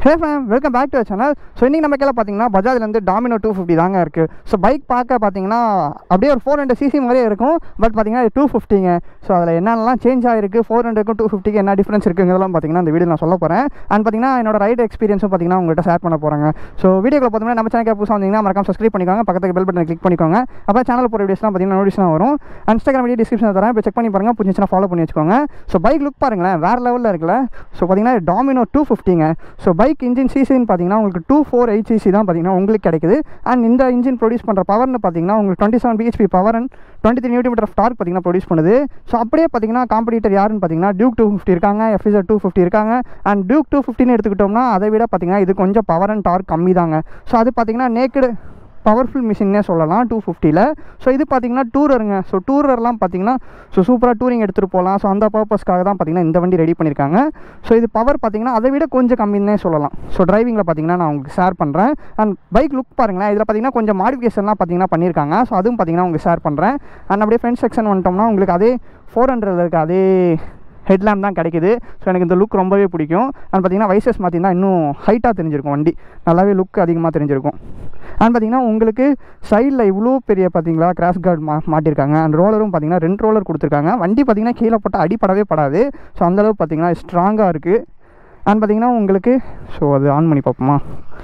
hey fam welcome back to channel so இன்றைக்கி நம்ம கீழே பார்த்தீங்கன்னா பஜாஜ்லேருந்து டாமினோ டூ ஃபிஃப்டி தாங்க இருக்குது ஸோ பைக் பார்க்க பார்த்தீங்கன்னா அப்படியே ஒரு ஃபோர் ஹண்ட்ரட் சிசி மாதிரியே இருக்கும் பட் பார்த்தீங்கன்னா டூ ஃபிஃப்டிங்க ஸோ அதில் என்னென்னலாம் சேஞ்ச் ஆகிருக்கு ஃபோர் ஹண்ட்ரட்க்கும் டூ ஃபிஃப்டிக்கு என்ன டிஃப்ரென்ஸ் இருக்குங்கிறதெல்லாம் பார்த்தீங்கன்னா இந்த வீடியோ நான் சொல்ல போகிறேன் அண்ட் பார்த்தீங்கன்னா என்னோட ரைட் எக்ஸ்பீரியன்ஸும் பார்த்தீங்கன்னா உங்கள்கிட்ட ஷேர் பண்ண போகிறாங்க ஸோ வீடியோவில் பார்த்தீங்கன்னா நம்ம சேனல் புதுசாக வந்தீங்கன்னா மறக்காம சப்ஸ்கிரைப் பண்ணிக்கோங்க பக்கத்துக்கு பெல் பட்டனை கிளிக் பண்ணிக்கோங்க அப்போ சேனல் போகிற வீடியோஸ்லாம் பார்த்தீங்கன்னா நோட்டிஸ்லாம் வரும் இன்ஸ்டாகிராம் வீடியோ டிஸ்கிரிப்ஷன் தரேன் இப்போ செக் பண்ணி பாருங்கள் புரிஞ்சுச்சுன்னா ஃபாலோ பண்ணி வச்சுக்கோங்க ஸோ பைக் லுக் பாருங்களேன் வேறு லெவலில் இருக்குல்ல ஸோ பார்த்தீங்கன்னா டாமினோ டூ ஃபிஃப்டிங்க ஸோ பைக் இன்ஜின் சிசின்னு பார்த்தீங்கன்னா உங்களுக்கு டூ ஃபோர் எயிட் சிசி தான் பார்த்தீங்கன்னா உங்களுக்கு கிடைக்குது அண்ட் இந்த இன்ஜின் ப்ரொடியூஸ் பண்ணுற பவர்னு பார்த்தீங்கன்னா உங்களுக்கு twenty seven BHP power and twenty three newton metre of torque பார்த்தீங்கன்னா ப்ரொடியூஸ் பண்ணுது ஸோ அப்படியே பார்த்தீங்கன்னா காம்படிட்டர் யாருன்னு பார்த்தீங்கன்னா டியூக் டூ ஃபிஃப்டி இருக்காங்க எஃப்இசர் டூ ஃபிஃப்டி இருக்காங்க அண்ட் டியூக் டூ ஃபிஃப்டின்னு எடுத்துக்கிட்டோம்னா அதை விட பார்த்தீங்கன்னா இது கொஞ்சம் பவர் அண்ட் டார்க் கம்மி தாங்க ஸோ அது பார்த்தீங்கன்னா நேக்கடு பவர்ஃபுல் மிஷின்னே சொல்லலாம் டூ ஃபிஃப்டியில் ஸோ இது பார்த்தீங்கன்னா டூரருங்க ஸோ டூரர்லாம் பார்த்தீங்கன்னா ஸோ சூப்பராக டூரிங் எடுத்துகிட்டு போகலாம் ஸோ அந்த பர்பஸ்க்காக தான் பார்த்தீங்கன்னா இந்த வண்டி ரெடி பண்ணியிருக்காங்க ஸோ இது பவர் பார்த்தீங்கன்னா அதை விட கொஞ்சம் கம்மின்னே சொல்லலாம் ஸோ டிரைவிங்கில் பார்த்தீங்கன்னா நான் உங்களுக்கு ஷேர் பண்ணுறேன் அண்ட் பைக் லுக் பாருங்களேன் இதில் பார்த்தீங்கன்னா கொஞ்சம் மாடிஃபிகேஷன்லாம் பார்த்தீங்கன்னா பண்ணியிருக்காங்க ஸோ அதுவும் பார்த்தீங்கன்னா உங்களுக்கு ஷேர் பண்ணுறேன் அண்ட் அப்படியே ஃப்ரண்ட் செக்ஷன் வந்துட்டோம்னா உங்களுக்கு அதே ஃபோர் ஹண்ட்ரடில் இருக்க அதே ஹெட்லாம்ப் தான் கிடைக்குது ஸோ எனக்கு இந்த லுக் ரொம்பவே பிடிக்கும் அண்ட் பார்த்தீங்கன்னா வைசஸ் மாற்றிருந்தா இன்னும் ஹைட்டாக தெரிஞ்சிருக்கும் வண்டி நல்லாவே லுக் அதிகமாக தெரிஞ்சிருக்கும் அண்ட் பார்த்தீங்கன்னா உங்களுக்கு சைடில் இவ்வளோ பெரிய பார்த்தீங்களா கிராஸ் கார்டு மா மாட்டியிருக்காங்க அண்ட் ரோலரும் பார்த்தீங்கன்னா ரெண்டு ரோலர் கொடுத்துருக்காங்க வண்டி பார்த்தீங்கன்னா கீழே போட்டால் அடிப்படவே படாது ஸோ அந்தளவு பார்த்தீங்கன்னா ஸ்ட்ராங்காக இருக்குது அண்ட் பார்த்தீங்கன்னா உங்களுக்கு ஸோ அது ஆன் பண்ணி பார்ப்போமா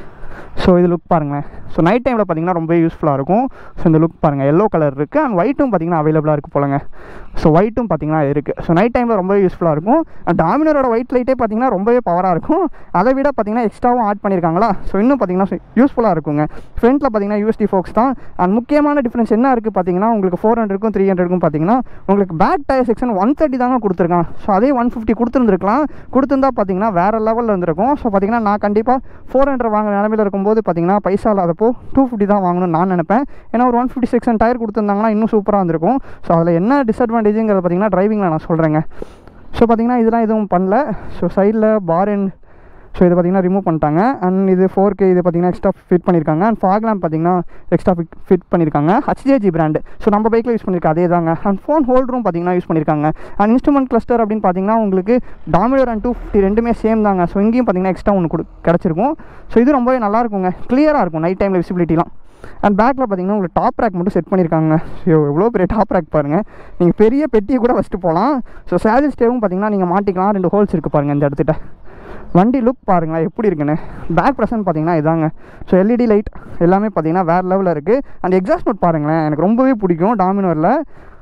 ஸோ இது லுக் பாருங்களேன் ஸோ நைட் டைமில் பார்த்தீங்கன்னா ரொம்ப யூஸ்ஃபுல்லாக இருக்கும் ஸோ இந்த லுக் பாருங்கள் எல்லோ கலர் இருக்குது அண்ட் ஒயிட்டும் பார்த்தீங்கன்னா அவைலபிளாக இருக்குது போலங்க ஸோ ஒயிட்டும் பார்த்தீங்கன்னா இருக்குது ஸோ நைட் டைமில் ரொம்ப யூஸ்ஃபுல்லாக இருக்கும் அண்ட் டாமினரோட ஒயிட் லைட்டே பார்த்தீங்கன்னா ரொம்பவே பவராக இருக்கும் அதை விட பார்த்தீங்கன்னா எக்ஸ்ட்ராவும் ஆட் பண்ணியிருக்காங்களா ஸோ இன்னும் பார்த்தீங்கன்னா யூஸ்ஃபுல்லாக இருக்குங்க ஃப்ரண்ட்டில் பார்த்தீங்கன்னா யூஎஸ்டி ஃபோக்ஸ் தான் அண்ட் முக்கியமான டிஃப்ரென்ஸ் என்ன இருக்குது பார்த்தீங்கன்னா உங்களுக்கு ஃபோர் ஹண்ட்ரடுக்கும் த்ரீ ஹண்ட்ரடுக்கும் பார்த்தீங்கன்னா உங்களுக்கு back tyre section one thirty தாங்க கொடுத்துருக்கான் ஸோ அதே ஒன் ஃபிஃப்டி கொடுத்துருந்துருக்கலாம் கொடுத்துருந்தா பார்த்தீங்கன்னா வேறு லெவலில் இருந்திருக்கும் ஸோ பார்த்தீங்கன்னா நான் கண்டிப்பாக ஃபோர் ஹண்ட்ரட் வாங்குற நிலமையில் இருக்கும்போது பார்த்தீங்கன்னா பைசா இல்லாதப்போ டூ ஃபிஃப்டி தான் வாங்கணும்னு நான் நினைப்பேன் ஏன்னா ஒரு ஒன் ஃபிஃப்டி செக்ஷன் டயர் கொடுத்துருந்தாங்கன்னா இன்னும் சூப்பராக இருந்திருக்கும் ஸோ அதில் என்ன டிஸ்அட்வான்டேஜுங்கிறது பார்த்தீங்கன்னா டிரைவிங்கில் நான் சொல்கிறேங்க ஸோ பார்த்தீங்கன்னா இதெல்லாம் எதுவும் பண்ணல ஸோ சைடில் பார் அண்ட் ஸோ இதை பார்த்தீங்கன்னா ரிமூவ் பண்ணிட்டாங்க அண்ட் இது ஃபோர் கே இது பார்த்தீங்கன்னா எக்ஸ்ட்ரா ஃபிட் பண்ணியிருக்காங்க அண்ட் ஃபாக் லேம்ப் பார்த்தீங்கன்னா எக்ஸ்ட்ரா ஃபிட் ஃபிட் பண்ணியிருக்காங்க ஹச்ஜேஜி பிராண்டு ஸோ நம்ம பைக்கில் யூஸ் பண்ணியிருக்க அதே தாங்க அண்ட் ஃபோன் ஹோல்டரும் பார்த்தீங்கன்னா யூஸ் பண்ணியிருக்காங்க அண்ட் இன்ஸ்ட்ருமெண்ட் கிளஸ்டர் அப்படின்னு பார்த்தீங்கன்னா உங்களுக்கு டாமினோர் அண்ட் டூ ஃபிஃப்டி ரெண்டுமே சேம் தாங்க ஸோ இங்கேயும் பார்த்தீங்கன்னா எக்ஸ்ட்ரா ஒன்று கொடு கிடச்சிருக்கும் ஸோ இது ரொம்பவே நல்லா இருக்குங்க கிளியராக இருக்கும் நைட் டைமில் விசிபிலிட்டிலாம் அண்ட் பேக்கில் பார்த்தீங்கன்னா உங்களுக்கு டாப் ரேக் மட்டும் செட் பண்ணியிருக்காங்க ஸோ எவ்வளோ பெரிய டாப் ரேக் பாருங்கள் நீங்கள் பெரிய பெட்டியை கூட வச்சுட்டு போகலாம் ஸோ சேலரி ஸ்டேவும் பார்த்தீங்கன்னா நீங்கள் மாட்டிக்கலாம் ரெண்டு ஹோல்ஸ் இருக்குது பாருங்கள் இந்த இடத்துல வண்டி லுக் பாருங்களேன் எப்படி இருக்குன்னு பேக் ப்ரெசன்ட் பார்த்தீங்கன்னா இதாங்க ஸோ எல்இடி லைட் எல்லாமே பார்த்தீங்கன்னா வேறு லெவலில் இருக்குது அண்ட் எக்ஸாஸ்ட் நோட் பாருங்களேன் எனக்கு ரொம்பவே பிடிக்கும் டாமினோரில்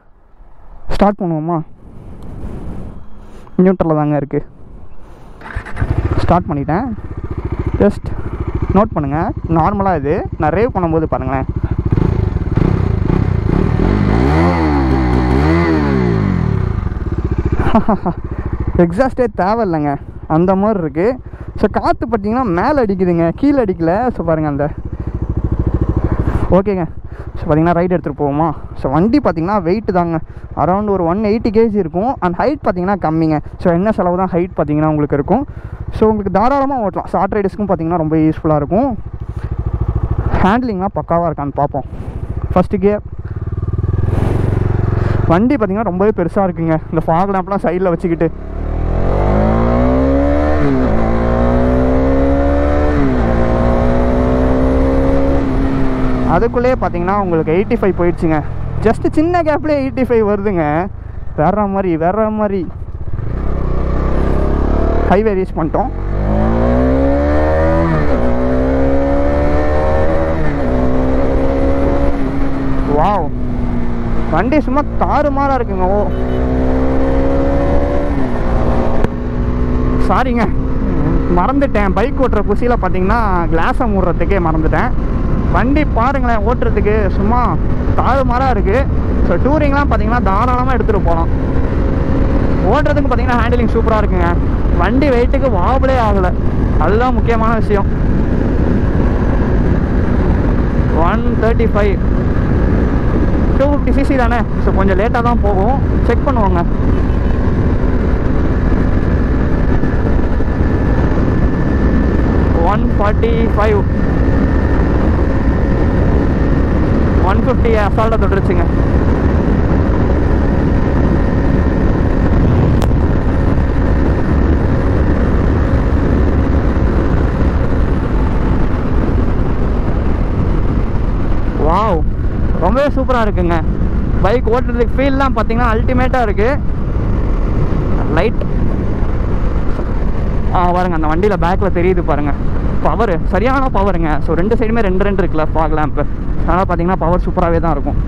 ஸ்டார்ட் பண்ணுவோமா நியூட்ரலில் தாங்க இருக்குது ஸ்டார்ட் பண்ணிட்டேன் ஜஸ்ட் நோட் பண்ணுங்கள் நார்மலாக இது நான் ரேவ் பண்ணும்போது பாருங்களேன் எக்ஸாஸ்டே தேவையில்லைங்க அந்த மாதிரி இருக்குது ஸோ காற்று பார்த்தீங்கன்னா மேலே அடிக்குதுங்க கீழே அடிக்கல ஸோ பாருங்கள் அந்த ஓகேங்க ஸோ பார்த்தீங்கன்னா ரைட் எடுத்துகிட்டு போவோமா ஸோ வண்டி பார்த்தீங்கன்னா வெயிட் தாங்க அரௌண்ட் ஒரு ஒன் எயிட்டி கேஜி இருக்கும் அண்ட் ஹைட் பார்த்தீங்கன்னா கம்மிங்க ஸோ என்ன செலவு தான் ஹைட் பார்த்தீங்கன்னா உங்களுக்கு இருக்கும் ஸோ உங்களுக்கு தாராளமாக ஓட்டலாம் ஷார்ட் ரைடர்ஸ்க்கும் பார்த்தீங்கன்னா ரொம்ப யூஸ்ஃபுல்லாக இருக்கும் ஹேண்ட்லிங்லாம் பக்காவாக இருக்கான்னு பார்ப்போம் ஃபஸ்ட்டு கியர் வண்டி பார்த்தீங்கன்னா ரொம்பவே பெருசாக இருக்குங்க இந்த ஃபாக் லேம்ப்லாம் சைடில் வச்சுக்கிட்டு அதுக்குள்ளேயே பார்த்தீங்கன்னா உங்களுக்கு எயிட்டி ஃபைவ் போயிடுச்சுங்க ஜஸ்ட்டு சின்ன கேப்லேயே எயிட்டி ஃபைவ் வருதுங்க வேற மாதிரி வேற மாதிரி ஹைவே ரீச் பண்ணிட்டோம் வாவ் வண்டி சும்மா தாறுமாறாக இருக்குங்க ஓ சாரிங்க மறந்துட்டேன் பைக் ஓட்டுற குசியில் பார்த்தீங்கன்னா கிளாஸை மூடுறதுக்கே மறந்துட்டேன் வண்டி பாருங்களேன் ஓட்டுறதுக்கு சும்மா தாறுமாறாக இருக்குது ஸோ டூரிங்லாம் பார்த்தீங்கன்னா தாராளமாக எடுத்துகிட்டு போகலாம் ஓட்டுறதுக்கு பார்த்தீங்கன்னா ஹேண்டிலிங் சூப்பராக இருக்குங்க வண்டி வெயிட்டுக்கு வாபலே ஆகலை அதுதான் முக்கியமான விஷயம் one thirty five two fifty CC தானே ஸோ கொஞ்சம் லேட்டாக தான் போகும் செக் பண்ணுவாங்க one forty five one fifty அசால்ட்டாக தொட்டுருச்சுங்க ரொம்பவே சூப்பராக இருக்குங்க பைக் ஓட்டுறதுக்கு ஃபீல்லாம் பார்த்தீங்கன்னா அல்டிமேட்டாக இருக்குது லைட் ஆ பாருங்க அந்த வண்டியில் பேக்கில் தெரியுது பாருங்க பவர் சரியான பவருங்க ஸோ ரெண்டு சைடுமே ரெண்டு ரெண்டு இருக்குல்ல ஃபாக் லேம்ப்பு அதனால் பார்த்தீங்கன்னா பவர் சூப்பராகவே தான் இருக்கும்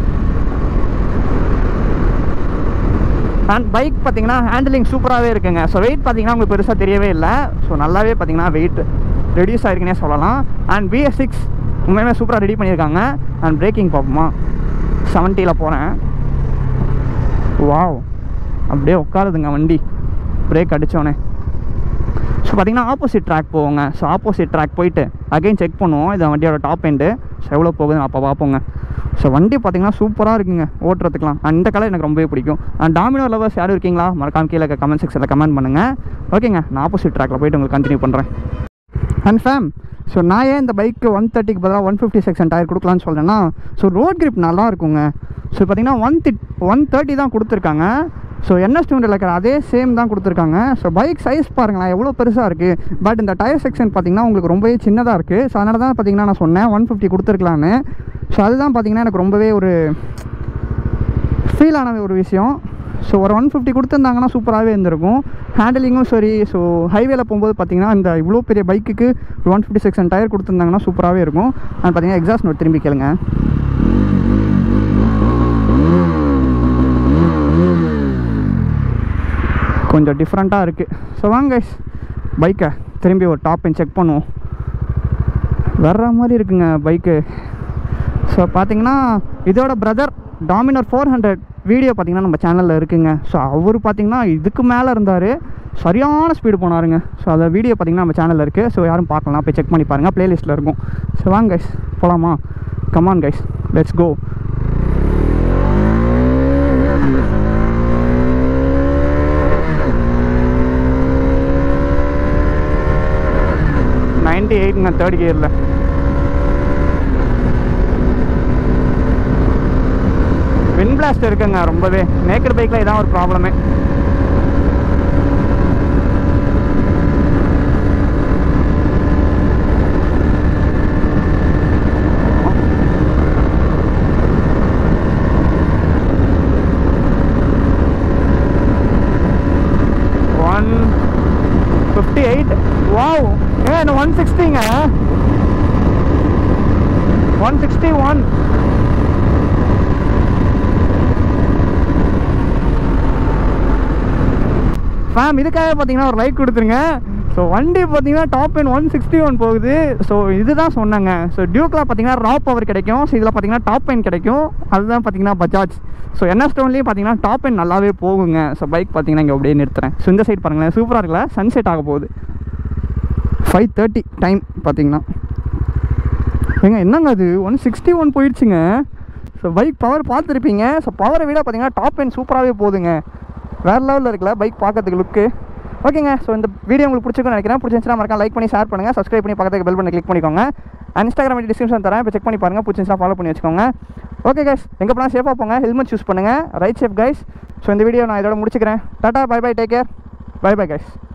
அண்ட் பைக் பார்த்தீங்கன்னா ஹேண்டிலிங் சூப்பராகவே இருக்குங்க ஸோ வெயிட் பார்த்தீங்கன்னா உங்களுக்கு பெருசாக தெரியவே இல்லை ஸோ நல்லாவே பார்த்தீங்கன்னா வெயிட் ரெடியூஸ் ஆயிருக்குன்னே சொல்லலாம் அண்ட் பிஎஸ் சிக்ஸ் உண்மையுமே சூப்பராக ரெடி பண்ணியிருக்காங்க அண்ட் பிரேக்கிங் பார்ப்போமா செவன்ட்டியில் போகிறேன் வாவ் அப்படியே உட்காருதுங்க வண்டி பிரேக் அடித்தோடனே ஸோ பார்த்தீங்கன்னா ஆப்போசிட் ட்ராக் போவோங்க ஸோ ஆப்போசிட் ட்ராக் போயிட்டு அகைன் செக் பண்ணுவோம் இது வண்டியோட டாப் எண்டு ஸோ எவ்வளோ போகுதுன்னு அப்போ பார்ப்போங்க ஸோ வண்டி பார்த்தீங்கன்னா சூப்பராக இருக்குங்க ஓட்டுறதுக்குலாம் அந்த கலர் எனக்கு ரொம்பவே பிடிக்கும் அண்ட் டாமினோ லவர்ஸ் யாரும் இருக்கீங்களா மறக்காம கீழே கமெண்ட் செக்ஷனில் கமெண்ட் பண்ணுங்கள் ஓகேங்க நான் ஆப்போசிட் ட்ராக்கில் போயிட்டு உங்களுக்கு கண்டினியூ பண்ணுறேன் அண்ட் ஃபேம் ஸோ நான் ஏன் இந்த பைக்கு ஒன் தேர்ட்டிக்கு பதிலாக ஒன் ஃபிஃப்டி செக்ஷன் டயர் கொடுக்கலான்னு சொல்கிறேன்னா ஸோ ரோட் grip நல்லா இருக்குங்க ஸோ பார்த்தீங்கன்னா ஒன் தி ஒன் தேர்ட்டி தான் கொடுத்துருக்காங்க ஸோ என்எஸ் டூ இருக்கிற அதே சேம் தான் கொடுத்துருக்காங்க ஸோ பைக் சைஸ் பாருங்களேன் எவ்வளோ பெருசாக இருக்குது பட் இந்த டயர் செக்ஷன் பார்த்தீங்கன்னா உங்களுக்கு ரொம்பவே சின்னதாக இருக்குது ஸோ அதனால தான் பார்த்தீங்கன்னா நான் சொன்னேன் ஒன் ஃபிஃப்டி கொடுத்துருக்கலான்னு ஸோ அதுதான் பார்த்தீங்கன்னா எனக்கு ரொம்பவே ஒரு ஃபீல் ஆன ஒரு விஷயம் ஸோ ஒரு ஒன் ஃபிஃப்டி கொடுத்துருந்தாங்கன்னா சூப்பராகவே இருந்திருக்கும் ஹேண்டிலிங்கும் சரி ஸோ ஹைவேல போகும்போது பார்த்தீங்கன்னா இந்த இவ்வளோ பெரிய பைக்குக்கு ஒன் ஃபிஃப்டி செக்ஷன் டயர் கொடுத்துருந்தாங்கன்னா சூப்பராகவே இருக்கும் அது பார்த்தீங்கன்னா எக்ஸாஸ்ட் நோட் திரும்பி கேளுங்க கொஞ்சம் டிஃப்ரெண்ட்டாக இருக்குது ஸோ வாங்க பைக்கை திரும்பி ஒரு டாப் செக் பண்ணுவோம் வர்ற மாதிரி இருக்குங்க பைக்கு ஸோ பார்த்தீங்கன்னா இதோட brother Dominar four hundred video பார்த்தீங்கன்னா நம்ம சேனலில் இருக்குங்க ஸோ அவர் பார்த்தீங்கன்னா இதுக்கு மேலே இருந்தார் சரியான ஸ்பீடு போனாருங்க ஸோ அந்த வீடியோ பார்த்தீங்கன்னா நம்ம சேனலில் இருக்குது ஸோ யாரும் பார்க்கலாம் போய் செக் பண்ணி பாருங்கள் ப்ளேலிஸ்ட்டில் இருக்கும் ஸோ வாங்க கைஸ் போகலாமா come on guys let's go ninety எயிட்ங்க தேர்ட் கியரில் வின் பிளாஸ்ட் இருக்குங்க ரொம்பவே நேக்கட் பைக்கில் இதான் ஒரு ப்ராப்ளமே ஒன் ஃபிஃப்டி எயிட் வாவ் ஏன் ஒன் சிக்ஸ்டிங்க ஒன் சிக்ஸ்டி ஒன் ஃபேம் இதுக்காக பார்த்தீங்கன்னா ஒரு லைக் கொடுத்துருங்க ஸோ வண்டி பார்த்தீங்கன்னா top end one sixty one போகுது ஸோ இதுதான் சொன்னாங்க ஸோ டியூக்கில் பார்த்தீங்கன்னா ரா பவர் கிடைக்கும் ஸோ இதில் பார்த்தீங்கன்னா டாப் என் கிடைக்கும் அதுதான் பார்த்தீங்கன்னா பஜாஜ் ஸோ என்ன ஸ்டோன்லேயும் பார்த்தீங்கன்னா டாப் என் நல்லாவே போகுங்க ஸோ பைக் பார்த்தீங்கன்னா இங்கே அப்படியே நிறுத்துறேன் ஸோ இந்த சைடு பாருங்களேன் சூப்பராக இருக்குல்ல சன்செட் ஆக போகுது ஃபைவ் தேர்ட்டி டைம் பார்த்தீங்கன்னா ஏங்க என்னங்க அது ஒன் சிக்ஸ்டி ஒன் போயிடுச்சுங்க ஸோ பைக் பவர் பார்த்துருப்பீங்க ஸோ பவரை விட பார்த்தீங்கன்னா டாப் என் சூப்பராகவே போகுதுங்க வேறு லெவலில் இருக்குல்ல பைக் பார்க்கறதுக்கு லுக்கு ஓகேங்க ஸோ இந்த வீடியோ உங்களுக்கு பிடிச்சிருக்குன்னு நினைக்கிறேன் பிடிச்சிருந்துச்சுன்னா மறக்காம லைக் பண்ணி ஷேர் பண்ணுங்கள் சப்ஸ்கிரைப் பண்ணி பக்கத்துக்கு பெல் பண்ணி கிளிக் பண்ணிக்கோங்க அண்ட் இன்ஸ்டாகிராம் ஐடி டிஸ்கிரிப்ஷன் தரேன் இப்போ செக் பண்ணி பாருங்கள் பிடிச்சிருந்துச்சுன்னா ஃபாலோ பண்ணி வச்சுக்கோங்க ஓகே கைஸ் எங்கே போனால் சேஃபாக போங்க ஹெல்மெட் யூஸ் பண்ணுங்கள் ரைட் சேஃப் கைஸ் ஸோ இந்த வீடியோ நான் இதோட முடிச்சுக்கிறேன் tata bye bye take care bye bye guys